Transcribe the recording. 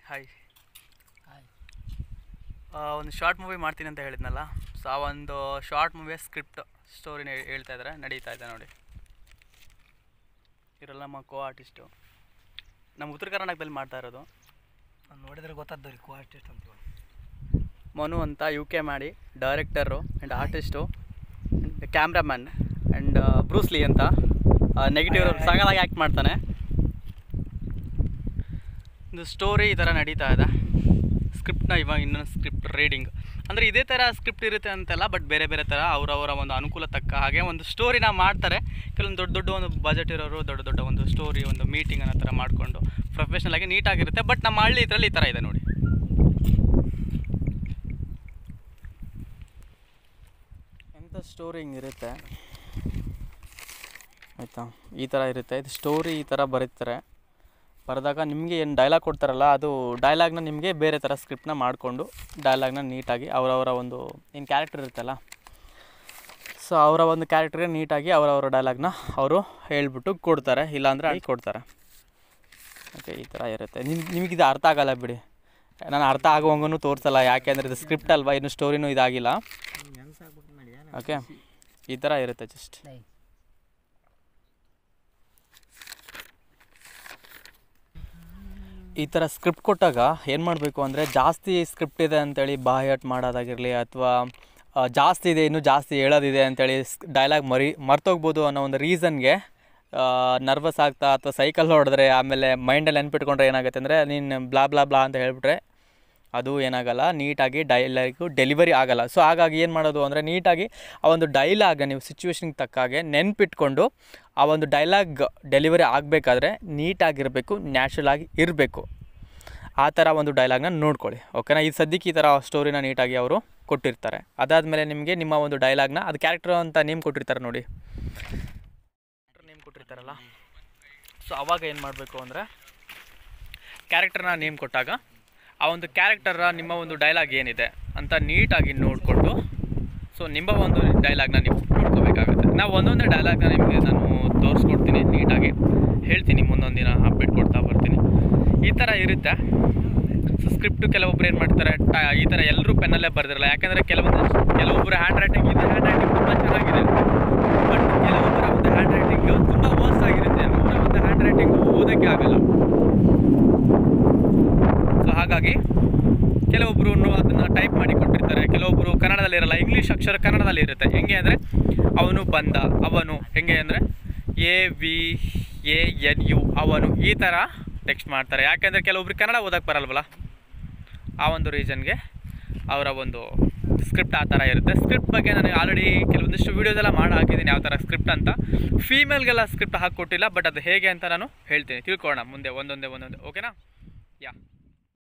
hi hi ಒಂದು short movie ಮಾಡ್ತೀನಿ ಅಂತ ಹೇಳಿದ್ನಲ್ಲ ಸೊ ಆ ಒಂದು ಶಾರ್ಟ್ ಮೂವಿಯ ಸ್ಕ್ರಿಪ್ಟ್ ಸ್ಟೋರಿನ ಹೇಳ್ತಾ ಇದ್ದಾರೆ ನಡೀತಾ ಇದೆ ನೋಡಿ ಇವರೆಲ್ಲ ನಮ್ಮ ಕೋ ಆರ್ಟಿಸ್ಟು ನಮ್ಮ ಉತ್ತರ ಕರ್ನಾಟಕದಲ್ಲಿ ಮಾಡ್ತಾ ಇರೋದು ನಾನು ನೋಡಿದ್ರೆ ಗೊತ್ತಾದ್ದು ರೀ ಕೋ ಆರ್ಟಿಸ್ಟ್ ಅಂತ ಹೇಳಿ ಮನು ಅಂತ ಯು ಕೆ ಮಾಡಿ director and artist cameraman and Bruce Lee ಅಂತ ನೆಗೆಟಿವ್ ಸಗಲಾಗಿ ಆ್ಯಕ್ಟ್ ಮಾಡ್ತಾನೆ ಇದು ಸ್ಟೋರಿ ಈ ಥರ ನಡೀತಾ ಇದೆ ಸ್ಕ್ರಿಪ್ಟ್ನ ಇವಾಗ ಇನ್ನೊಂದು ಸ್ಕ್ರಿಪ್ಟ್ ರೀಡಿಂಗ್ ಅಂದರೆ ಇದೇ ಥರ ಸ್ಕ್ರಿಪ್ಟ್ ಇರುತ್ತೆ ಅಂತೆಲ್ಲ ಬಟ್ ಬೇರೆ ಬೇರೆ ಥರ ಅವರವರ ಒಂದು ಅನುಕೂಲ ತಕ್ಕ ಹಾಗೆ ಒಂದು ಸ್ಟೋರಿನ ಮಾಡ್ತಾರೆ ಕೆಲವೊಂದು ದೊಡ್ಡ ದೊಡ್ಡ ಒಂದು ಬಜೆಟ್ ಇರೋರು ದೊಡ್ಡ ದೊಡ್ಡ ಒಂದು ಸ್ಟೋರಿ ಒಂದು ಮೀಟಿಂಗ್ ಅನ್ನೋ ಥರ ಮಾಡಿಕೊಂಡು ಪ್ರೊಫೆಷ್ನಲ್ ಆಗಿ ನೀಟಾಗಿರುತ್ತೆ ಬಟ್ ನಮ್ಮ ಹಳ್ಳಿ ಇದರಲ್ಲಿ ಈ ಥರ ಇದೆ ನೋಡಿ ಎಂಥ ಸ್ಟೋರಿ ಹಿಂಗಿರುತ್ತೆ ಆಯಿತಾ ಈ ಥರ ಇರುತ್ತೆ ಇದು ಸ್ಟೋರಿ ಈ ಥರ ಬರೀತಾರೆ ಬರೆದಾಗ ನಿಮಗೆ ಏನು ಡೈಲಾಗ್ ಕೊಡ್ತಾರಲ್ಲ ಅದು ಡೈಲಾಗ್ನ ನಿಮಗೆ ಬೇರೆ ಥರ ಸ್ಕ್ರಿಪ್ಟ್ನ ಮಾಡಿಕೊಂಡು ಡೈಲಾಗ್ನ ನೀಟಾಗಿ ಅವರವರ ಒಂದು ಏನು ಕ್ಯಾರೆಕ್ಟರ್ ಇರುತ್ತಲ್ಲ ಸೊ ಅವರ ಒಂದು ಕ್ಯಾರೆಕ್ಟರ್ಗೆ ನೀಟಾಗಿ ಅವರವರ ಡೈಲಾಗ್ನ ಅವರು ಹೇಳ್ಬಿಟ್ಟು ಕೊಡ್ತಾರೆ ಇಲ್ಲಾಂದರೆ ಅಲ್ಲಿ ಕೊಡ್ತಾರೆ ಓಕೆ ಈ ಥರ ಇರುತ್ತೆ ನಿಮ್ ನಿಮಗಿದು ಅರ್ಥ ಆಗಲ್ಲ ಬಿಡಿ ನಾನು ಅರ್ಥ ಆಗುವಂಗೂ ತೋರಿಸಲ್ಲ ಯಾಕೆಂದರೆ ಇದು ಸ್ಕ್ರಿಪ್ಟ್ ಅಲ್ವಾ ಇನ್ನು ಸ್ಟೋರಿನೂ ಇದಾಗಿಲ್ಲ ಓಕೆ ಈ ಥರ ಇರುತ್ತೆ ಜಸ್ಟ್ ಈ ಥರ ಸ್ಕ್ರಿಪ್ಟ್ ಕೊಟ್ಟಾಗ ಏನು ಮಾಡಬೇಕು ಅಂದರೆ ಜಾಸ್ತಿ ಸ್ಕ್ರಿಪ್ಟ್ ಇದೆ ಅಂತೇಳಿ ಬಾಯಟ್ ಮಾಡೋದಾಗಿರಲಿ ಅಥವಾ ಜಾಸ್ತಿ ಇದೆ ಇನ್ನೂ ಜಾಸ್ತಿ ಹೇಳೋದಿದೆ ಅಂತೇಳಿ ಡೈಲಾಗ್ ಮರಿ ಮರ್ತೋಗ್ಬೋದು ಅನ್ನೋ ಒಂದು ರೀಸನ್ಗೆ ನರ್ವಸ್ ಆಗ್ತಾ ಅಥವಾ ಸೈಕಲ್ ಹೊಡೆದ್ರೆ ಆಮೇಲೆ ಮೈಂಡಲ್ಲಿ ನೆನ್ಪಿಟ್ಕೊಂಡ್ರೆ ಏನಾಗುತ್ತೆ ಅಂದರೆ ನೀನು ಬ್ಲಾ ಬ್ಲಾ ಬ್ಲಾ ಅಂತ ಹೇಳ್ಬಿಟ್ರೆ ಅದು ಏನಾಗಲ್ಲ ನೀಟಾಗಿ ಡೈಲಾಗು ಡೆಲಿವರಿ ಆಗಲ್ಲ ಸೊ ಹಾಗಾಗಿ ಏನು ಮಾಡೋದು ಅಂದರೆ ನೀಟಾಗಿ ಆ ಒಂದು ಡೈಲಾಗ್ ನೀವು ಸಿಚುವೇಶನ್ಗೆ ತಕ್ಕ ಹಾಗೆ ನೆನ್ಪಿಟ್ಕೊಂಡು ಆ ಒಂದು ಡೈಲಾಗ್ ಡೆಲಿವರಿ ಆಗಬೇಕಾದ್ರೆ ನೀಟಾಗಿರಬೇಕು ನ್ಯಾಚುರಲ್ ಆಗಿ ಇರಬೇಕು ಆ ಥರ ಒಂದು ಡೈಲಾಗ್ನ ನೋಡ್ಕೊಳ್ಳಿ ಓಕೆನಾ ಈ ಸದ್ಯಕ್ಕೆ ಈ ಥರ ಸ್ಟೋರಿನ ನೀಟಾಗಿ ಅವರು ಕೊಟ್ಟಿರ್ತಾರೆ ಅದಾದಮೇಲೆ ನಿಮಗೆ ನಿಮ್ಮ ಒಂದು ಡೈಲಾಗ್ನ ಅದು ಕ್ಯಾರೆಕ್ಟರ್ ಅಂತ ನೇಮ್ ಕೊಟ್ಟಿರ್ತಾರೆ ನೋಡಿ ನೇಮ್ ಕೊಟ್ಟಿರ್ತಾರಲ್ಲ ಸೊ ಅವಾಗ ಏನು ಮಾಡಬೇಕು ಅಂದರೆ ಕ್ಯಾರೆಕ್ಟರ್ನ ನೇಮ್ ಕೊಟ್ಟಾಗ ಆ ಒಂದು ಕ್ಯಾರೆಕ್ಟರ ನಿಮ್ಮ ಒಂದು ಡೈಲಾಗ್ ಏನಿದೆ ಅಂತ ನೀಟಾಗಿ ನೋಡಿಕೊಂಡು ಸೊ ನಿಮ್ಮ ಒಂದು ಡೈಲಾಗ್ನ ನೀವು ನೋಡ್ಕೋಬೇಕಾಗುತ್ತೆ ನಾವು ಒಂದೊಂದೇ ಡೈಲಾಗ್ನ ನಿಮಗೆ ನಾನು ತೋರಿಸ್ಕೊಡ್ತೀನಿ ನೀಟಾಗಿ ಹೇಳ್ತೀನಿ ಮುಂದೊಂದು ದಿನ ಅಪ್ಡೇಟ್ ಕೊಡ್ತಾ ಬರ್ತೀನಿ ಈ ಥರ ಇರುತ್ತೆ ಸೊ ಸ್ಕ್ರಿಪ್ಟು ಕೆಲವೊಬ್ರು ಏನು ಮಾಡ್ತಾರೆ ಟ ಈ ಥರ ಎಲ್ಲರೂ ಪೆನ್ನಲ್ಲೇ ಬರೆದಿರಲ್ಲ ಯಾಕಂದರೆ ಕೆಲವೊಂದು ಕೆಲವೊಬ್ಬರು ಹ್ಯಾಂಡ್ ರೈಟಿಂಗ್ ಇದೆ ಹ್ಯಾಂಡ್ ರೈಟಿಂಗ್ ತುಂಬ ಚೆನ್ನಾಗಿದೆ ಬಟ್ ಕೆಲವೊಬ್ಬರ ಒಂದು ಹ್ಯಾಂಡ್ ರೈಟಿಂಗ್ ತುಂಬ ವರ್ಸ್ ಆಗಿರುತ್ತೆ ಅವರ ಒಂದು ಹ್ಯಾಂಡ್ ರೈಟಿಂಗ್ ಓದೋಕ್ಕೆ ಆಗಲ್ಲ ಸೊ ಹಾಗಾಗಿ ಕೆಲವೊಬ್ಬರು ಅದನ್ನು ಟೈಪ್ ಮಾಡಿ ಕೊಟ್ಟಿರ್ತಾರೆ ಕೆಲವೊಬ್ಬರು ಕನ್ನಡದಲ್ಲಿ ಇರಲ್ಲ ಇಂಗ್ಲೀಷ್ ಅಕ್ಷರ ಕನ್ನಡದಲ್ಲಿ ಇರುತ್ತೆ ಹೆಂಗೆ ಅಂದರೆ ಅವನು ಬಂದ ಅವನು ಹೆಂಗೆ ಅಂದರೆ A V A N U ಅವನು ಈ ಥರ ಟೆಕ್ಸ್ಟ್ ಮಾಡ್ತಾರೆ ಯಾಕೆಂದರೆ ಕೆಲವೊಬ್ರಿಗೆ ಕನ್ನಡ ಓದೋಕ್ಕೆ ಬರಲ್ವಲ್ಲ ಆ ಒಂದು ರೀಸನ್ಗೆ ಅವರ ಒಂದು ಸ್ಕ್ರಿಪ್ಟ್ ಆ ಥರ ಇರುತ್ತೆ ಸ್ಕ್ರಿಪ್ಟ್ ಬಗ್ಗೆ ನನಗೆ ಆಲ್ರೆಡಿ ಕೆಲವೊಂದಿಷ್ಟು ವೀಡಿಯೋಸ್ ಎಲ್ಲ ಮಾಡಿ ಹಾಕಿದ್ದೀನಿ ಯಾವ ಥರ ಸ್ಕ್ರಿಪ್ಟ್ ಅಂತ ಫೀಮೇಲ್ಗೆಲ್ಲ ಸ್ಕ್ರಿಪ್ಟ್ ಹಾಕಿಕೊಟ್ಟಿಲ್ಲ ಬಟ್ ಅದು ಹೇಗೆ ಅಂತ ನಾನು ಹೇಳ್ತೀನಿ ತಿಳ್ಕೊಳ್ಳೋಣ ಮುಂದೆ ಒಂದೊಂದೇ ಒಂದೊಂದೇ ಓಕೆನಾ ಯಾ